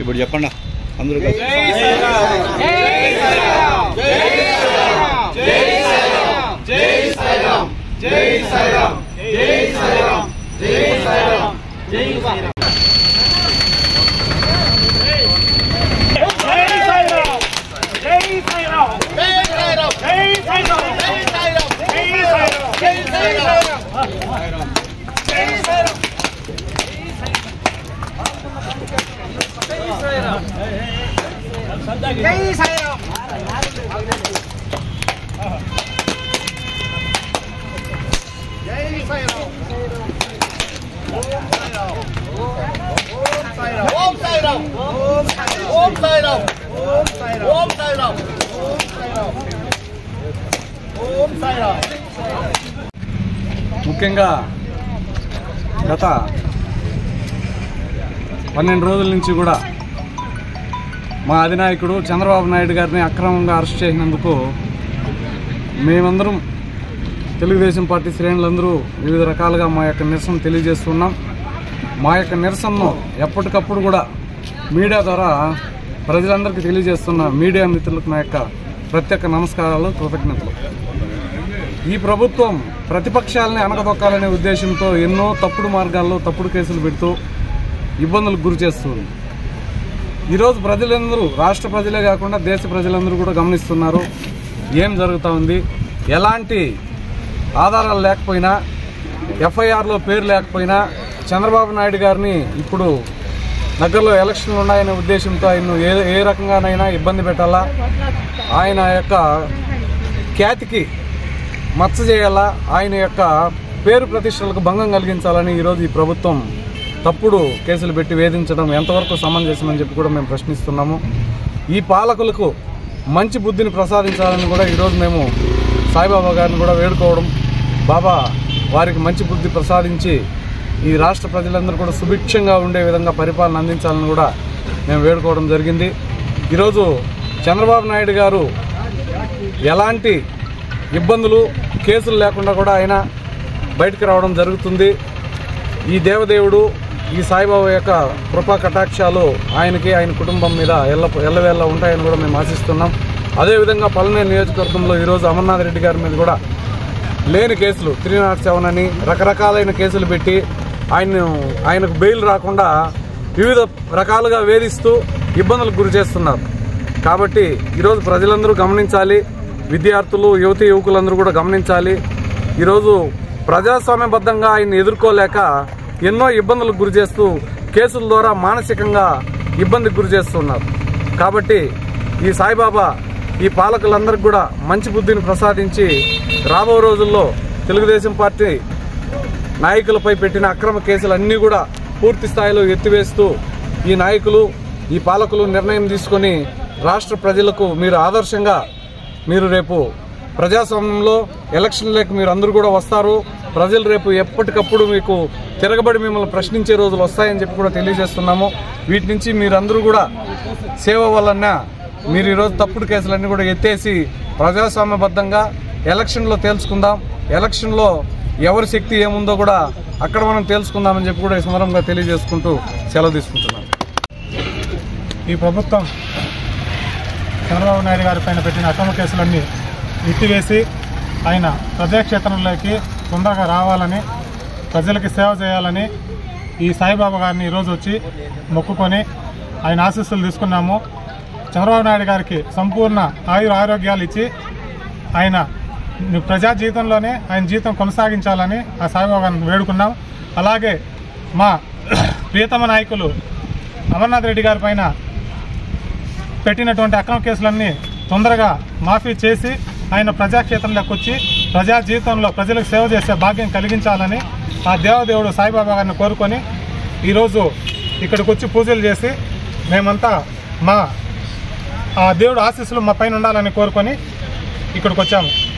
ఇప్పుడు చెప్పండి అందరూ కలిసి ఓం సాయిరామ్ ఓం సాయిరామ్ ఓం సాయిరామ్ ఓం సాయిరామ్ ఓం సాయిరామ్ ముఖ్యంగా గత పన్నెండు రోజుల నుంచి కూడా మా అధినాయకుడు చంద్రబాబు నాయుడు గారిని అక్రమంగా అరెస్ట్ చేసినందుకు మేమందరం తెలుగుదేశం పార్టీ శ్రేణులందరూ వివిధ రకాలుగా మా యొక్క నిరసన తెలియజేస్తున్నాం మా యొక్క నిరసనను ఎప్పటికప్పుడు కూడా మీడియా ద్వారా ప్రజలందరికీ తెలియజేస్తున్న మీడియా మిత్రులకు నా యొక్క ప్రత్యేక నమస్కారాలు కృతజ్ఞతలు ఈ ప్రభుత్వం ప్రతిపక్షాలని అనగదొక్కాలనే ఉద్దేశంతో ఎన్నో తప్పుడు మార్గాల్లో తప్పుడు కేసులు పెడుతూ ఇబ్బందులకు గురి చేస్తుంది ఈరోజు ప్రజలందరూ రాష్ట్ర ప్రజలే కాకుండా దేశ ప్రజలందరూ కూడా గమనిస్తున్నారు ఏం జరుగుతూ ఉంది ఎలాంటి ఆధారాలు లేకపోయినా ఎఫ్ఐఆర్లో పేరు లేకపోయినా చంద్రబాబు నాయుడు గారిని ఇప్పుడు దగ్గరలో ఎలక్షన్లు ఉన్నాయనే ఉద్దేశంతో ఆయన ఏ ఏ రకంగానైనా ఇబ్బంది పెట్టాలా ఆయన యొక్క ఖ్యాతికి మచ్చ చేయాలా ఆయన యొక్క పేరు ప్రతిష్టలకు భంగం కలిగించాలని ఈరోజు ఈ ప్రభుత్వం తప్పుడు కేసులు పెట్టి వేధించడం ఎంతవరకు సమంజసమని చెప్పి కూడా మేము ప్రశ్నిస్తున్నాము ఈ పాలకులకు మంచి బుద్ధిని ప్రసాదించాలని కూడా ఈరోజు మేము సాయిబాబా గారిని కూడా వేడుకోవడం బాబా వారికి మంచి బుద్ధి ప్రసాదించి ఈ రాష్ట్ర ప్రజలందరూ కూడా సుభిక్షంగా ఉండే విధంగా పరిపాలన అందించాలని కూడా మేము వేడుకోవడం జరిగింది ఈరోజు చంద్రబాబు నాయుడు గారు ఎలాంటి ఇబ్బందులు కేసులు లేకుండా కూడా ఆయన బయటకు రావడం జరుగుతుంది ఈ దేవదేవుడు ఈ సాయిబాబా యొక్క కృపా కటాక్షాలు ఆయనకి ఆయన కుటుంబం మీద ఎల్ల ఎల్లవేళ్ళ ఉంటాయని కూడా మేము ఆశిస్తున్నాం అదేవిధంగా పలనేరు నియోజకవర్గంలో ఈరోజు అమర్నాథ్ రెడ్డి గారి మీద కూడా లేని కేసులు త్రీ నాట్ సెవెన్ అని రకరకాలైన కేసులు పెట్టి ఆయన ఆయనకు బెయిల్ రాకుండా వివిధ రకాలుగా వేధిస్తూ ఇబ్బందులకు గురి చేస్తున్నారు కాబట్టి ఈరోజు ప్రజలందరూ గమనించాలి విద్యార్థులు యువతి యువకులందరూ కూడా గమనించాలి ఈరోజు ప్రజాస్వామ్యబద్ధంగా ఆయన ఎదుర్కోలేక ఎన్నో ఇబ్బందులకు గురి చేస్తూ కేసుల ద్వారా మానసికంగా ఇబ్బందికి గురి చేస్తున్నారు కాబట్టి ఈ సాయిబాబా ఈ పాలకులందరికీ కూడా మంచి బుద్ధిని ప్రసాదించి రాబో రోజుల్లో తెలుగుదేశం పార్టీ నాయకులపై పెట్టిన అక్రమ కేసులన్నీ కూడా పూర్తి స్థాయిలో ఎత్తివేస్తూ ఈ నాయకులు ఈ పాలకులు నిర్ణయం తీసుకొని రాష్ట్ర ప్రజలకు మీరు ఆదర్శంగా మీరు రేపు ప్రజాస్వామ్యంలో ఎలక్షన్లకు మీరు అందరూ కూడా వస్తారు ప్రజలు రేపు ఎప్పటికప్పుడు మీకు తిరగబడి మిమ్మల్ని ప్రశ్నించే రోజులు వస్తాయని చెప్పి కూడా తెలియజేస్తున్నాము వీటి నుంచి మీరందరూ కూడా సేవ వలన మీరు ఈరోజు తప్పుడు కేసులన్నీ కూడా ఎత్తేసి ప్రజాస్వామ్యబద్ధంగా ఎలక్షన్లో తేల్చుకుందాం ఎలక్షన్లో ఎవరి శక్తి ఏముందో కూడా అక్కడ మనం తేల్చుకుందామని చెప్పి కూడా ఈ సందర్భంగా తెలియజేసుకుంటూ సెలవు తీసుకుంటున్నాను ఈ ప్రభుత్వం చంద్రబాబు నాయుడు గారి పైన పెట్టిన అక్రమ కేసులన్నీ ఎత్తివేసి ఆయన ప్రజాక్షేత్రంలోకి తొందరగా రావాలని ప్రజలకి సేవ చేయాలని ఈ సాయిబాబా గారిని ఈరోజు వచ్చి మొక్కుకొని ఆయన ఆశీస్సులు తీసుకున్నాము చంద్రబాబు నాయుడు గారికి సంపూర్ణ ఆయుర ఆరోగ్యాలు ఇచ్చి ఆయన ప్రజా జీవితంలోనే ఆయన జీవితం కొనసాగించాలని ఆ సాయిబాబా గారిని వేడుకున్నాం అలాగే మా ప్రియతమ నాయకులు అమర్నాథ్ రెడ్డి గారి పైన పెట్టినటువంటి అక్రమ కేసులన్నీ తొందరగా మాఫీ చేసి ఆయన ప్రజాక్షేత్రంలోకి వచ్చి ప్రజా జీవితంలో ప్రజలకు సేవ చేసే భాగ్యం కలిగించాలని ఆ దేవదేవుడు సాయిబాబా గారిని కోరుకొని ఈరోజు ఇక్కడికి వచ్చి పూజలు చేసి మేమంతా మా ఆ దేవుడు ఆశీస్సులు మా పైన ఉండాలని కోరుకొని ఇక్కడికి వచ్చాము